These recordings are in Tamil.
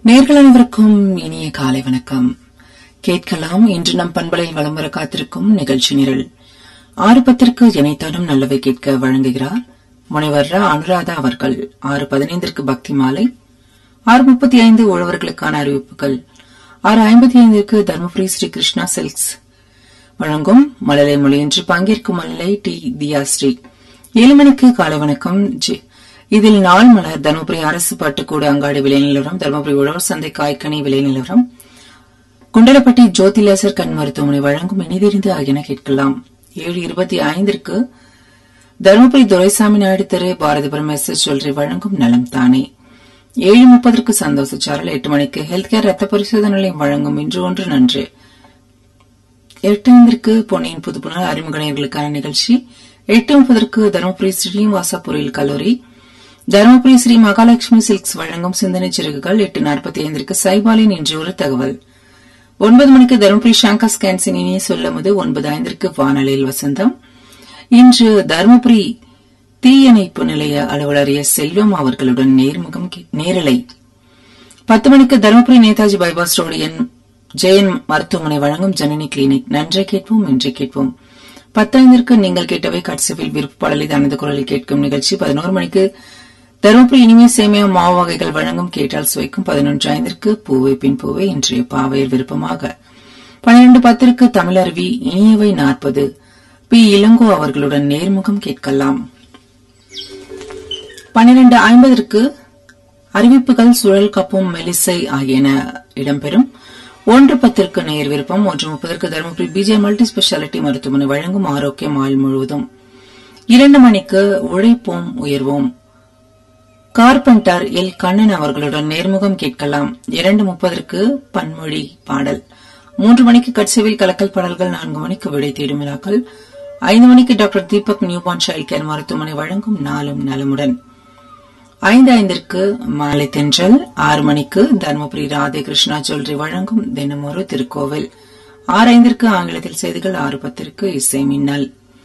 நேர்கள் அனைவருக்கும் இனிய காலை வணக்கம் கேட்கலாம் இன்று நம் பண்பலையில் வலம் வர காத்திருக்கும் நிகழ்ச்சி நிரல் ஆறு பத்திற்கு இணைத்தாலும் நல்லவை கேட்க வழங்குகிறார் முனைவர் ரா. அனுராதா அவர்கள் ஆறு பதினைந்திற்கு பக்தி மாலை ஆறு முப்பத்தி ஐந்து உழவர்களுக்கான அறிவிப்புகள் ஆறு ஐம்பத்தி ஐந்திற்கு தருமபுரி ஸ்ரீ கிருஷ்ணா சில்க்ஸ் வழங்கும் மழலை மொழி என்று பங்கேற்கும் மழலை டி தியாஸ்ரீ ஏழு மணிக்கு காலை வணக்கம் ஜி- இதில் நாள் மலர் தருமபுரி அரசு பட்டுக்கூடு அங்காடி விலை நிலவரம் தருமபுரி உழவர் சந்தை காய்கனி விலை நிலவரம் குண்டலப்பட்டி ஜோதிலேசர் கண் மருத்துவமனை வழங்கும் இனிதெரிந்து ஆகியன கேட்கலாம் ஏழு இருபத்தி ஐந்திற்கு தருமபுரி துரைசாமி நாயுடு தெரு பாரதிபுரம் எஸ் எஸ் ஜுவல்லரி வழங்கும் நலம் தானே ஏழு முப்பதற்கு சந்தோஷ சாரல் எட்டு மணிக்கு ஹெல்த் கேர் ரத்த பரிசோதனை நிலையம் வழங்கும் இன்று ஒன்று நன்று எட்டு ஐந்திற்கு பொன்னியின் புதுப்புணர் அறிமுக நேயர்களுக்கான நிகழ்ச்சி எட்டு முப்பதற்கு தருமபுரி ஸ்ரீனிவாசா பொறியியல் கல்லூரி தருமபுரி ஸ்ரீ மகாலட்சுமி சில்க்ஸ் வழங்கும் சிந்தனை சிறகுகள் எட்டு நாற்பத்தி ஐந்திற்கு சைபாலின் இன்று ஒரு தகவல் ஒன்பது மணிக்கு தருமபுரி ஷாங்கா ஸ்கேன்சின் இனிய சொல்லமுது ஒன்பது ஐந்திற்கு வானொலியில் வசந்தம் இன்று தருமபுரி தீயணைப்பு நிலைய அலுவலர் எஸ் செல்வம் அவர்களுடன் நேர்முகம் கே- நேரலை பத்து மணிக்கு Dharmapuri Netaji bypass road N Jayan மருத்துவமனை வழங்கும் ஜனனி கிளினிக் நன்றை கேட்போம் இன்றை கேட்போம் பத்தைந்திற்கு நீங்கள் கேட்டவை கட்சிவில் விருப்பாளரை தனது குரலில் கேட்கும் நிகழ்ச்சி பதினோரு மணிக்கு தருமபுரி இனிமே சேமியா மாவு வகைகள் வழங்கும் கேட்டால் சுவைக்கும் பதினொன்று ஐந்திற்கு பூவை பின் பூவை இன்றைய பாவையர் விருப்பமாக பன்னிரண்டு பத்திற்கு தமிழருவி இனியவை நாற்பது பி இளங்கோ அவர்களுடன் நேர்முகம் கேட்கலாம் பன்னிரண்டு ஐம்பதற்கு அறிவிப்புகள் சுழல் கப்பும் மெலிசை ஆகியன இடம்பெறும் ஒன்று பத்திற்கு நேர் விருப்பம் ஒன்று முப்பதற்கு தருமபுரி பிஜே மல்டி ஸ்பெஷாலிட்டி மருத்துவமனை வழங்கும் ஆரோக்கியம் ஆள் முழுவதும் இரண்டு மணிக்கு உழைப்போம் உயர்வோம் கார்பெண்டர் எல் கண்ணன் அவர்களுடன் நேர்முகம் கேட்கலாம் இரண்டு முப்பதற்கு பன்மொழி பாடல் மூன்று மணிக்கு கட்சிவில் கலக்கல் பாடல்கள் நான்கு மணிக்கு விடை தேடும் விழாக்கள் ஐந்து மணிக்கு doctor Deepak newborn child care மருத்துவமனை வழங்கும் நாளும் நலமுடன் ஐந்து ஐந்திற்கு மாலை தென்றல் ஆறு மணிக்கு தருமபுரி ராதே கிருஷ்ணா ஜுவல்லரி வழங்கும் தினமொரு திருக்கோவில் ஆறு ஐந்திற்கு ஆங்கிலத்தில் செய்திகள் ஆறு பத்திற்கு இசை மின்னல்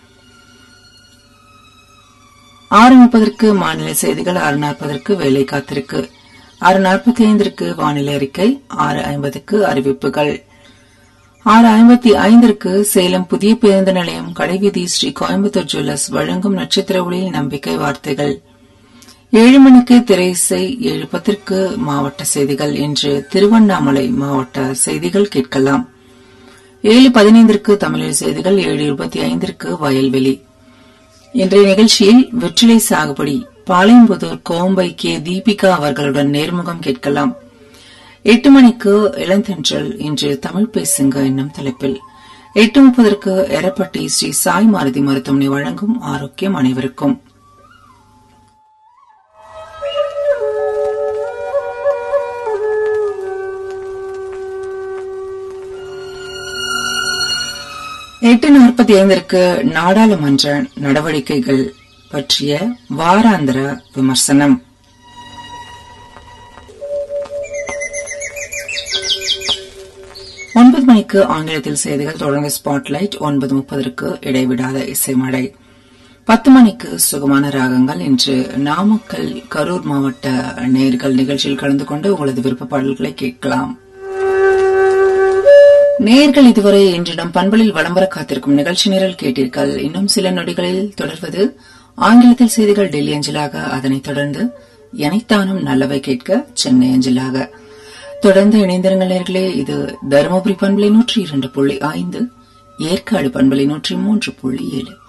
ஆறு முப்பதற்கு மாநில செய்திகள் ஆறு நாற்பதற்கு வேலை காத்திருக்கு ஆறு நாற்பத்தி ஐந்திற்கு வானிலை அறிக்கை ஆறு ஐம்பதுக்கு அறிவிப்புகள் ஆறு ஐம்பத்தி ஐந்திற்கு சேலம் புதிய பேருந்து நிலையம் கடைவீதி ஸ்ரீ கோயம்புத்தூர் ஜுவல்லர்ஸ் வழங்கும் நட்சத்திர ஒளியில் நம்பிக்கை வார்த்தைகள் ஏழு மணிக்கு திரையிசை ஏழு பத்திற்கு மாவட்ட செய்திகள் என்று திருவண்ணாமலை மாவட்ட செய்திகள் கேட்கலாம் ஏழு பதினைந்திற்கு தமிழில் செய்திகள் ஏழு இருபத்தி ஐந்திற்கு வயல்வெளி இன்றைய நிகழ்ச்சியில் வெற்றிலை சாகுபடி பாளையம்புதூர் கோம்பை கே தீபிகா அவர்களுடன் நேர்முகம் கேட்கலாம் எட்டு மணிக்கு இளந்தென்றல் இன்று தமிழ் பேசுங்க என்னும் தலைப்பில் எட்டு முப்பதற்கு எரப்பட்டி ஸ்ரீ சாய் மாருதி மருத்துவமனை வழங்கும் ஆரோக்கியம் அனைவருக்கும் எட்டு நாற்பத்தி ஐந்திற்கு நாடாளுமன்ற நடவடிக்கைகள் பற்றிய வாராந்திர விமர்சனம் ஒன்பது மணிக்கு ஆங்கிலத்தில் செய்திகள் தொடர்ந்து ஸ்பாட்லைட் ஒன்பது முப்பதற்கு இடைவிடாத இசைமழை பத்து மணிக்கு சுகமான ராகங்கள் இன்று நாமக்கல் கரூர் மாவட்ட நேர்கள் நிகழ்ச்சியில் கலந்து கொண்டு உங்களது விருப்ப பாடல்களை கேட்கலாம் நேர்கள் இதுவரை இன்று நம் பண்பலில் வளம்பர காத்திருக்கும் நிகழ்ச்சி நிரல் கேட்டீர்கள் இன்னும் சில நொடிகளில் தொடர்வது ஆங்கிலத்தில் செய்திகள் டெல்லி அஞ்சலாக அதனைத் தொடர்ந்து எனைத்தானும் நல்லவை கேட்க சென்னை அஞ்சலாக தொடர்ந்து இணைந்திருங்கள் நேர்களே இது தருமபுரி பண்பலை நூற்றி இரண்டு புள்ளி ஐந்து ஏற்காடு பண்பலை நூற்றி மூன்று புள்ளி ஏழு